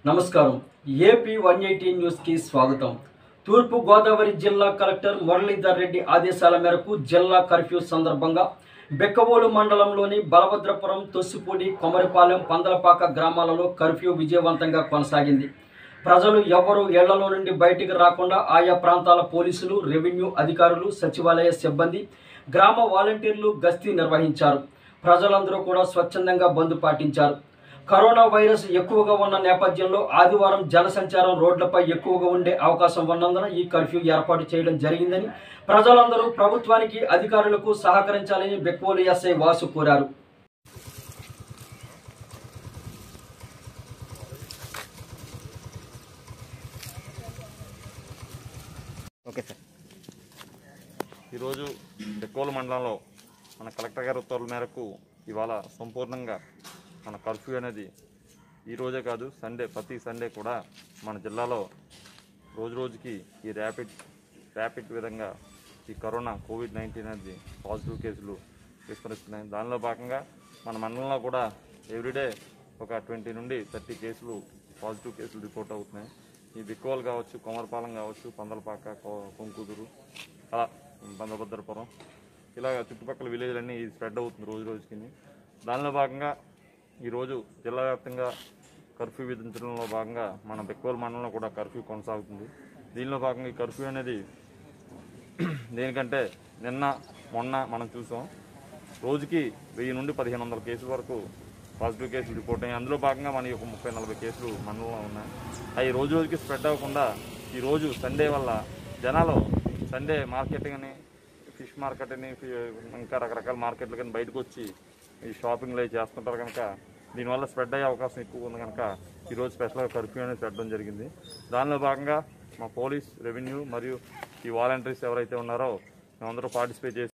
నమస్కారం AP one eighty న్యూస్కి స్వాగతం తూర్పు గోదావరి జిల్లా కలెక్టర్ మురళీధర్ రెడ్డి ఆదేశాల మేరకు జిల్లా కర్ఫ్యూ సందర్భంగా బెక్కవోలు మండలంలోని బలభద్రపురం తొస్సిపూడి కొమరిపాలెం పందలపాక గ్రామాలలో కర్ఫ్యూ విజయవంతంగా కొనసాగింది ప్రజలు ఎవరూ ఇళ్లలో నుండి బయటికి రాకుండా ఆయా ప్రాంతాల పోలీసులు రెవెన్యూ అధికారులు సచివాలయ సిబ్బంది గ్రామ వాలంటీర్లు గస్తీ నిర్వహించారు ప్రజలందరూ కూడా స్వచ్ఛందంగా బంద్ పాటించారు కరోనా వైరస్ ఎక్కువగా ఉన్న నేపథ్యంలో ఆదివారం జనసంచారం రోడ్లపై ఎక్కువగా ఉండే అవకాశం ఉన్నందున ఈ కర్ఫ్యూ ఏర్పాటు చేయడం జరిగిందని ప్రజలందరూ ప్రభుత్వానికి అధికారులకు సహకరించాలని బెక్కోలు ఎస్ఐ వాసు కోరారు ఓకే సార్ ఈరోజు డెక్కోలు మండలంలో మన కలెక్టర్ గారి ఉత్తర్వుల మేరకు ఇవాళ సంపూర్ణంగా మన కర్ఫ్యూ అనేది ఈ రోజే కాదు సండే ప్రతి సండే కూడా మన జిల్లాలో రోజు రోజుకి ఈ ర్యాపిడ్ ర్యాపిడ్ విధంగా ఈ కరోనా కోవిడ్ నైన్టీన్ అనేది పాజిటివ్ కేసులు విస్మరిస్తున్నాయి దానిలో భాగంగా మన మండలంలో కూడా ఎవ్రీడే ఒక ట్వంటీ నుండి థర్టీ కేసులు పాజిటివ్ కేసులు రిపోర్ట్ అవుతున్నాయి ఈ బిక్కోలు కావచ్చు కొమరపాలెం కావచ్చు పందలపాక కొ- కొంకుదురు అలా బందభద్రపురం ఇలా చుట్టుపక్కల విలేజ్లన్నీ ఇది స్ప్రెడ్ అవుతుంది రోజు రోజుకి దానిలో భాగంగా ఈరోజు జిల్లా వ్యాప్తంగా కర్ఫ్యూ విధించడంలో భాగంగా మన బెక్కోల్ మండలంలో కూడా కర్ఫ్యూ కొనసాగుతుంది దీనిలో భాగంగా ఈ కర్ఫ్యూ అనేది దేనికంటే నిన్న మొన్న మనం చూసాం రోజుకి వెయ్యి నుండి పదిహేను వందల కేసుల వరకు పాజిటివ్ కేసులు రిపోర్ట్ అయ్యాయి అందులో భాగంగా మనకి ఒక ముప్పై నలభై కేసులు మండలంలో ఉన్నాయి అవి రోజు రోజుకి స్ప్రెడ్ అవ్వకుండా ఈ రోజు సండే వల్ల జనాలు సండే మార్కెటింగ్ అని ఫిష్ మార్కెట్ అని ఫి- ఇంకా రకరకాల మార్కెట్లు కానీ బయటకు వచ్చి ఈ షాపింగ్లు అవి చేస్తుంటారు కనుక దీనివల్ల స్ప్రెడ్ అయ్యే అవకాశం ఎక్కువ ఉంది కనుక ఈరోజు స్పెషల్గా కర్ఫ్యూ అనేది పెట్టడం జరిగింది దానిలో భాగంగా మా పోలీస్ రెవెన్యూ మరియు ఈ వాలంటీర్స్ ఎవరైతే ఉన్నారో మేమందరూ పార్టిసిపేట్ చేసి